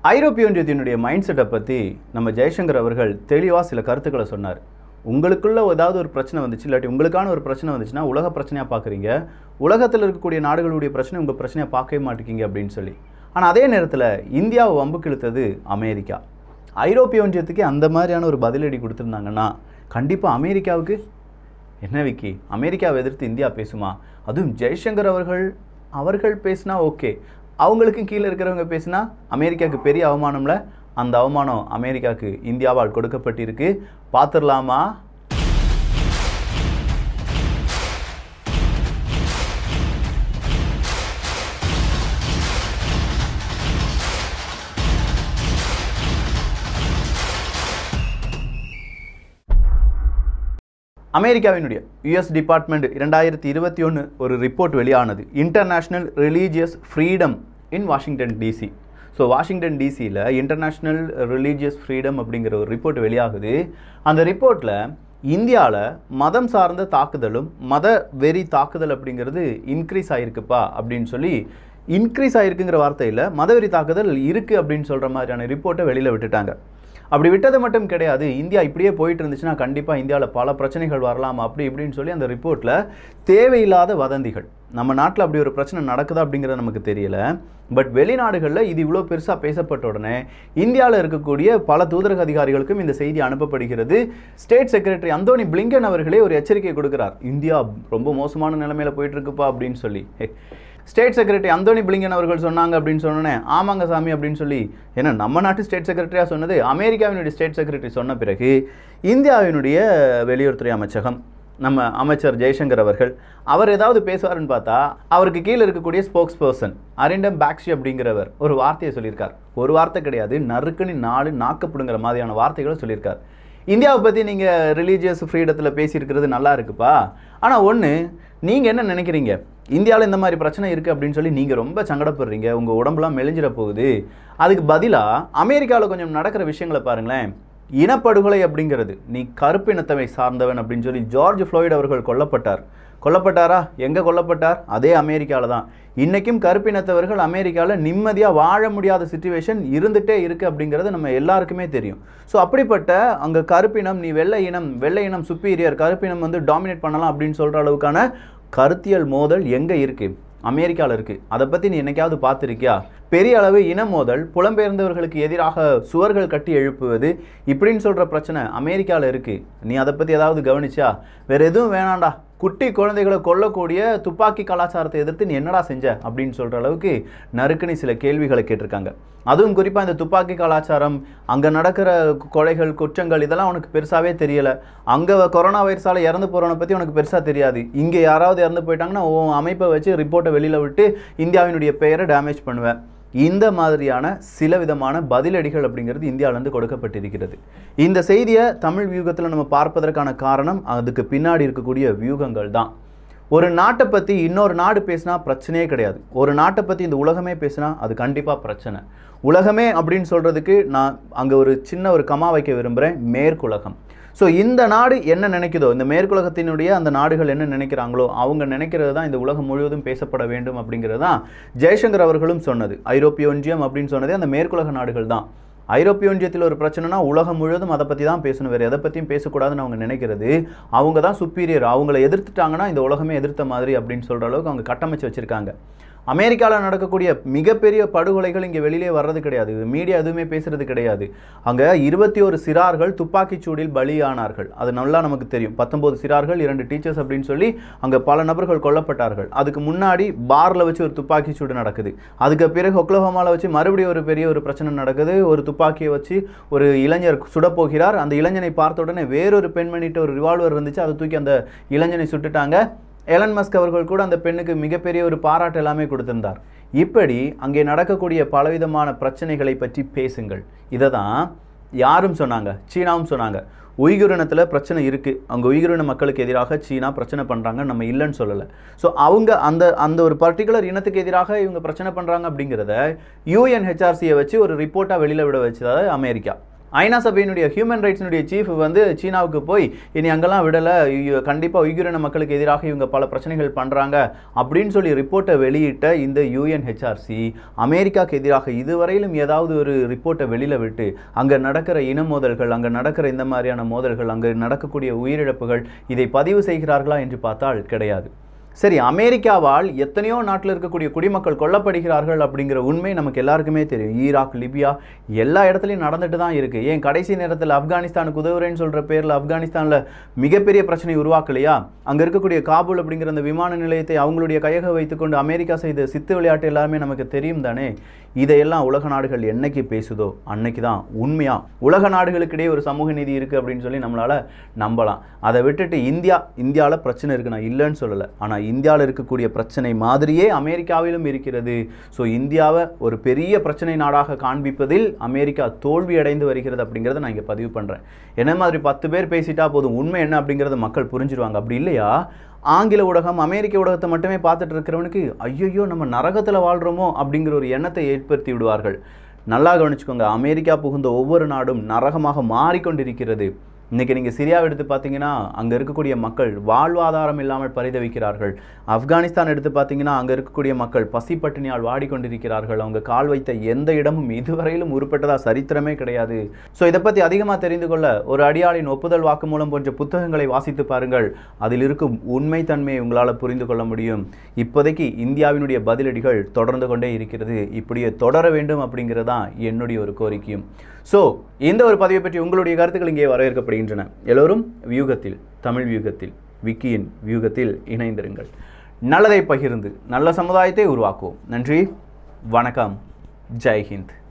ஐரோப்பிய ஒன்றியத்தினுடைய மைண்ட் செட்டை பற்றி நம்ம ஜெயசங்கர் அவர்கள் தெளிவாக சில கருத்துக்களை சொன்னார் உங்களுக்குள்ள ஏதாவது ஒரு பிரச்சனை வந்துச்சு இல்லாட்டி உங்களுக்கான ஒரு பிரச்சனை வந்துச்சுன்னா உலக பிரச்சனையாக பார்க்குறீங்க உலகத்தில் இருக்கக்கூடிய நாடுகளுடைய பிரச்சனை உங்கள் பிரச்சனையை பார்க்கவே மாட்டேங்கிங்க அப்படின்னு சொல்லி ஆனால் அதே நேரத்தில் இந்தியாவை வம்புக்கு இழுத்தது அமெரிக்கா ஐரோப்பிய ஒன்றியத்துக்கே அந்த மாதிரியான ஒரு பதிலடி கொடுத்துருந்தாங்கன்னா கண்டிப்பாக அமெரிக்காவுக்கு என்ன விக்கி அமெரிக்காவை எதிர்த்து இந்தியா பேசுமா அதுவும் ஜெய்சங்கர் அவர்கள் அவர்கள் பேசினா ஓகே அவங்களுக்கும் கீழே இருக்கிறவங்க பேசினா அமெரிக்காவுக்கு பெரிய அவமானம்ல அந்த அவமானம் அமெரிக்காவுக்கு இந்தியாவால் கொடுக்கப்பட்டிருக்கு பார்த்துடலாமா அமெரிக்காவினுடைய யுஎஸ் டிபார்ட்மெண்ட் இரண்டாயிரத்தி இருபத்தி ஒன்று ஒரு ரிப்போர்ட் வெளியானது international religious freedom in Washington DC so Washington டிசியில் இன்டர்நேஷ்னல் ரிலீஜியஸ் ஃப்ரீடம் அப்படிங்கிற ஒரு ரிப்போர்ட் வெளியாகுது அந்த ரிப்போர்ட்டில் இந்தியாவில் மதம் சார்ந்த தாக்குதலும் மத வெறி தாக்குதல் அப்படிங்கிறது இன்க்ரீஸ் ஆகிருக்குப்பா அப்படின்னு சொல்லி இன்க்ரீஸ் ஆகிருக்குங்கிற வார்த்தையில் மதவெறி தாக்குதல் இருக்குது அப்படின்னு சொல்கிற மாதிரியான ரிப்போர்ட்டை வெளியில் விட்டுட்டாங்க அப்படி விட்டது மட்டும் கிடையாது இந்தியா இப்படியே போயிட்டு இருந்துச்சுன்னா கண்டிப்பாக இந்தியாவில் பல பிரச்சனைகள் வரலாம் அப்படி இப்படின்னு சொல்லி அந்த ரிப்போர்ட்டில் தேவையில்லாத வதந்திகள் நம்ம நாட்டில் அப்படி ஒரு பிரச்சனை நடக்குதா அப்படிங்கிறது நமக்கு தெரியல பட் வெளிநாடுகளில் இது இவ்வளோ பெருசாக பேசப்பட்ட உடனே இந்தியாவில் இருக்கக்கூடிய பல தூதரக அதிகாரிகளுக்கும் இந்த செய்தி அனுப்பப்படுகிறது ஸ்டேட் செக்ரட்டரி அந்தோனி பிளிங்கன் அவர்களே ஒரு எச்சரிக்கை கொடுக்கிறார் இந்தியா ரொம்ப மோசமான நிலைமையில போயிட்டு இருக்குப்பா அப்படின்னு சொல்லி ஸ்டேட் செக்ரட்டரி அந்தோனி பிளிங்கன் அவர்கள் சொன்னாங்க அப்படின்னு சொன்னோன்னே ஆமாங்க சாமி அப்படின்னு சொல்லி ஏன்னா நம்ம நாட்டு ஸ்டேட் செக்ரட்டரியாக சொன்னது அமெரிக்காவினுடைய ஸ்டேட் செக்ரட்டரி சொன்ன பிறகு இந்தியாவினுடைய வெளியுறவுத்துறை அமைச்சகம் நம்ம அமைச்சர் ஜெய்சங்கர் அவர்கள் அவர் ஏதாவது பேசுவாருன்னு பார்த்தா அவருக்கு கீழே இருக்கக்கூடிய ஸ்போக்ஸ் பர்சன் அரிண்டம் பாக்ஷி அப்படிங்கிறவர் ஒரு வார்த்தையை சொல்லியிருக்கார் ஒரு வார்த்தை கிடையாது நறுக்குன்னு நாலு நாக்கப்படுங்கிற மாதிரியான வார்த்தைகளை சொல்லியிருக்கார் இந்தியாவை பற்றி நீங்கள் ரிலீஜியஸ் ஃப்ரீடத்தில் பேசியிருக்கிறது நல்லா இருக்குப்பா ஆனால் ஒன்று நீங்கள் என்ன நினைக்கிறீங்க இந்தியாவில் இந்த மாதிரி பிரச்சனை இருக்குது அப்படின்னு சொல்லி நீங்கள் ரொம்ப சங்கடப்படுறீங்க உங்கள் உடம்புலாம் மெலிஞ்சிட போகுது அதுக்கு பதிலாக அமெரிக்காவில் கொஞ்சம் நடக்கிற விஷயங்களை பாருங்களேன் இனப்படுகொலை அப்படிங்கிறது நீ கருப்பினத்தவை சார்ந்தவன் அப்படின்னு சொல்லி ஜார்ஜ் ஃப்ளாய்ட் அவர்கள் கொல்லப்பட்டார் கொல்லப்பட்டாரா எங்கே கொல்லப்பட்டார் அதே அமெரிக்காவில் தான் இன்றைக்கும் கருப்பினத்தவர்கள் அமெரிக்காவில் நிம்மதியாக வாழ முடியாத சுச்சுவேஷன் இருந்துகிட்டே இருக்குது அப்படிங்கிறது நம்ம எல்லாருக்குமே தெரியும் ஸோ அப்படிப்பட்ட அங்கே கருப்பினம் நீ வெள்ளை இனம் வெள்ளை இனம் சுப்பீரியர் கருப்பினம் வந்து டாமினேட் பண்ணலாம் அப்படின்னு சொல்கிற அளவுக்கான கருத்தியல் மோதல் எங்கே இருக்குது அமெரிக்காவில் இருக்குது அதை பற்றி நீ என்னைக்காவது பார்த்துருக்கியா பெரிய அளவு இன மோதல் புலம்பெயர்ந்தவர்களுக்கு எதிராக சுவர்கள் கட்டி எழுப்புவது இப்படின்னு சொல்கிற பிரச்சனை அமெரிக்காவில் இருக்குது நீ அதை பற்றி ஏதாவது கவனிச்சா வேறு எதுவும் வேணாண்டா குட்டி குழந்தைகளை கொல்லக்கூடிய துப்பாக்கி கலாச்சாரத்தை எதிர்த்து நீ என்னடா செஞ்ச அப்படின்னு சொல்கிற அளவுக்கு நறுக்குன்னு சில கேள்விகளை கேட்டிருக்காங்க அதுவும் குறிப்பாக இந்த துப்பாக்கி கலாச்சாரம் அங்கே நடக்கிற கொலைகள் குற்றங்கள் இதெல்லாம் உனக்கு பெருசாகவே தெரியலை அங்கே கொரோனா வைரஸால் இறந்து போகிறவனை பற்றி உனக்கு பெருசாக தெரியாது இங்கே யாராவது இறந்து போயிட்டாங்கன்னா உன் அமைப்பை வச்சு ரிப்போர்ட்டை வெளியில் விட்டு இந்தியாவினுடைய பெயரை டேமேஜ் பண்ணுவேன் இந்த மாதிரியான சில விதமான பதிலடிகள் அப்படிங்கிறது இந்தியாவிலேருந்து கொடுக்கப்பட்டிருக்கிறது இந்த செய்தியை தமிழ் வியூகத்தில் நம்ம பார்ப்பதற்கான காரணம் அதுக்கு பின்னாடி இருக்கக்கூடிய வியூகங்கள் தான் ஒரு நாட்டை பற்றி இன்னொரு நாடு பேசினா பிரச்சனையே கிடையாது ஒரு நாட்டை பற்றி இந்த உலகமே பேசினா அது கண்டிப்பாக பிரச்சனை உலகமே அப்படின்னு சொல்கிறதுக்கு நான் அங்கே ஒரு சின்ன ஒரு கமா வைக்க விரும்புகிறேன் மேற்குலகம் ஸோ இந்த நாடு என்ன நினைக்குதோ இந்த மேற்குலகத்தினுடைய அந்த நாடுகள் என்ன நினைக்கிறாங்களோ அவங்க நினைக்கிறது தான் இந்த உலகம் முழுவதும் பேசப்பட வேண்டும் அப்படிங்கிறது தான் ஜெய்சங்கர் அவர்களும் சொன்னது ஐரோப்பிய ஒன்றியம் அப்படின்னு சொன்னதே அந்த மேற்குலக நாடுகள் தான் ஐரோப்பிய ஒன்றியத்தில் ஒரு பிரச்சனைனா உலகம் முழுவதும் அதை பற்றி தான் பேசணும் வேறு எதை பற்றியும் பேசக்கூடாதுன்னு அவங்க நினைக்கிறது அவங்க தான் சுப்பீரியர் அவங்கள எதிர்த்துட்டாங்கன்னா இந்த உலகமே எதிர்த்த மாதிரி அப்படின்னு சொல்கிற அளவுக்கு அவங்க கட்டமைச்சு வச்சுருக்காங்க அமெரிக்காவில் நடக்கக்கூடிய மிகப்பெரிய படுகொலைகள் இங்கே வெளியிலே வர்றது கிடையாது மீடியா எதுவுமே பேசுறது கிடையாது அங்கே இருபத்தி ஒரு சிறார்கள் துப்பாக்கிச் சூடில் பலியானார்கள் அது நல்லா நமக்கு தெரியும் பத்தொம்போது சிறார்கள் இரண்டு டீச்சர்ஸ் அப்படின்னு சொல்லி அங்கே பல நபர்கள் கொல்லப்பட்டார்கள் அதுக்கு முன்னாடி பாரில் வச்சு ஒரு துப்பாக்கிச் சூடு நடக்குது அதுக்கு பிறகு ஒக்லஹோமாவில் வச்சு மறுபடியும் ஒரு பெரிய ஒரு பிரச்சனை நடக்குது ஒரு துப்பாக்கியை வச்சு ஒரு இளைஞர் சுடப்போகிறார் அந்த இளைஞனை பார்த்த உடனே வேறொரு பெண்மணிட்ட ஒரு ரிவால்வர் இருந்துச்சு அதை தூக்கி அந்த இளைஞனை சுட்டுட்டாங்க எலன் மஸ்க் அவர்கள் கூட அந்த பெண்ணுக்கு மிகப்பெரிய ஒரு பாராட்டு எல்லாமே கொடுத்திருந்தார் இப்படி அங்கே நடக்கக்கூடிய பலவிதமான பிரச்சனைகளை பற்றி பேசுங்கள் இதை தான் யாரும் சொன்னாங்க சீனாவும் சொன்னாங்க உய்குரினத்தில் பிரச்சனை இருக்குது அங்கே உய்குரின மக்களுக்கு எதிராக சீனா பிரச்சனை பண்ணுறாங்க நம்ம இல்லைன்னு சொல்லலை ஸோ அவங்க அந்த அந்த ஒரு பர்டிகுலர் இனத்துக்கு எதிராக இவங்க பிரச்சனை பண்ணுறாங்க அப்படிங்கிறத யூஎன்ஹெச்ஆர்சியை வச்சு ஒரு ரிப்போர்ட்டாக வெளியில் விட வச்சது அமெரிக்கா ஐநா சபையினுடைய ஹியூமன் ரைட்ஸினுடைய சீஃப் வந்து சீனாவுக்கு போய் இனி அங்கெல்லாம் விடலை கண்டிப்பாக உயிரின மக்களுக்கு எதிராக இவங்க பல பிரச்சனைகள் பண்ணுறாங்க அப்படின்னு சொல்லி ரிப்போர்ட்டை வெளியிட்ட இந்த யூஎன்ஹெச்ஆர்சி அமெரிக்காவுக்கு எதிராக இதுவரையிலும் ஏதாவது ஒரு ரிப்போர்ட்டை வெளியில் விட்டு அங்கே நடக்கிற இன மோதல்கள் அங்கே நடக்கிற இந்த மாதிரியான மோதல்கள் அங்கே நடக்கக்கூடிய உயிரிழப்புகள் இதை பதிவு செய்கிறார்களா என்று பார்த்தால் கிடையாது சரி அமெரிக்காவால் எத்தனையோ நாட்டில் இருக்கக்கூடிய குடிமக்கள் கொல்லப்படுகிறார்கள் அப்படிங்கிற உண்மை நமக்கு எல்லாருக்குமே தெரியும் ஈராக் லிபியா எல்லா இடத்துலையும் நடந்துட்டு தான் இருக்கு ஏன் கடைசி நேரத்தில் ஆப்கானிஸ்தானுக்கு உதவுறேன்னு சொல்கிற பேரில் ஆப்கானிஸ்தானில் மிகப்பெரிய பிரச்சனை உருவாக்கலையா அங்கே இருக்கக்கூடிய காபூல் அப்படிங்கிற அந்த விமான நிலையத்தை அவங்களுடைய கையக வைத்துக்கொண்டு அமெரிக்கா செய்த சித்து விளையாட்டு எல்லாமே நமக்கு தெரியும் தானே இதையெல்லாம் உலக நாடுகள் என்னைக்கு பேசுதோ அன்னைக்கு தான் உண்மையா உலக நாடுகளுக்கிடையே ஒரு சமூக நீதி இருக்குது அப்படின்னு சொல்லி நம்மளால் நம்பலாம் அதை விட்டுட்டு இந்தியா இந்தியாவில் பிரச்சனை இருக்கு நான் இல்லைன்னு சொல்லலை ஆனால் இந்தியாவில் இருக்கக்கூடிய பிரச்சனை மாதிரியே அமெரிக்காவிலும் இருக்கிறது ஸோ இந்தியாவை ஒரு பெரிய பிரச்சனை நாடாக காண்பிப்பதில் அமெரிக்கா தோல்வி அடைந்து வருகிறது அப்படிங்கிறத நான் இங்கே பதிவு பண்ணுறேன் என்ன மாதிரி பத்து பேர் பேசிட்டா போதும் உண்மை என்ன அப்படிங்கிறத மக்கள் புரிஞ்சிருவாங்க அப்படி இல்லையா ஆங்கில ஊடகம் அமெரிக்க ஊடகத்தை மட்டுமே பார்த்துட்டு இருக்கிறவனுக்கு ஐயோ நம்ம நரகத்தில் வாழ்கிறோமோ அப்படிங்கிற ஒரு எண்ணத்தை ஏற்படுத்தி விடுவார்கள் நல்லா கவனிச்சுக்கோங்க அமெரிக்கா புகுந்த ஒவ்வொரு நாடும் நரகமாக மாறிக்கொண்டிருக்கிறது இன்றைக்கி நீங்கள் சிரியாவை எடுத்து பார்த்தீங்கன்னா அங்கே இருக்கக்கூடிய மக்கள் வாழ்வாதாரம் இல்லாமல் பரிதவிக்கிறார்கள் ஆப்கானிஸ்தான் எடுத்து பார்த்தீங்கன்னா அங்கே இருக்கக்கூடிய மக்கள் பசி பட்டினியால் வாடிக்கொண்டிருக்கிறார்கள் அவங்க கால் வைத்த எந்த இடமும் இதுவரையிலும் உருப்பட்டதா சரித்திரமே கிடையாது ஸோ இதை பற்றி அதிகமாக தெரிந்து கொள்ள ஒரு அடியாளின் ஒப்புதல் வாக்குமூலம் போன்ற புத்தகங்களை வாசித்து பாருங்கள் அதில் இருக்கும் உண்மைத்தன்மையை உங்களால் புரிந்து கொள்ள முடியும் இப்போதைக்கு இந்தியாவினுடைய பதிலடிகள் தொடர்ந்து கொண்டே இருக்கிறது இப்படியே தொடர வேண்டும் அப்படிங்கிறது தான் என்னுடைய ஒரு கோரிக்கையும் ஸோ இந்த ஒரு பதிவை பற்றி உங்களுடைய கருத்துக்கள் இங்கே வரவேற்கப்படுகின்றன எல்லோரும் வியூகத்தில் தமிழ் வியூகத்தில் விக்கியின் வியூகத்தில் இணைந்திருங்கள் நல்லதை பகிர்ந்து நல்ல சமுதாயத்தை உருவாக்குவோம் நன்றி வணக்கம் ஜெய்ஹிந்த்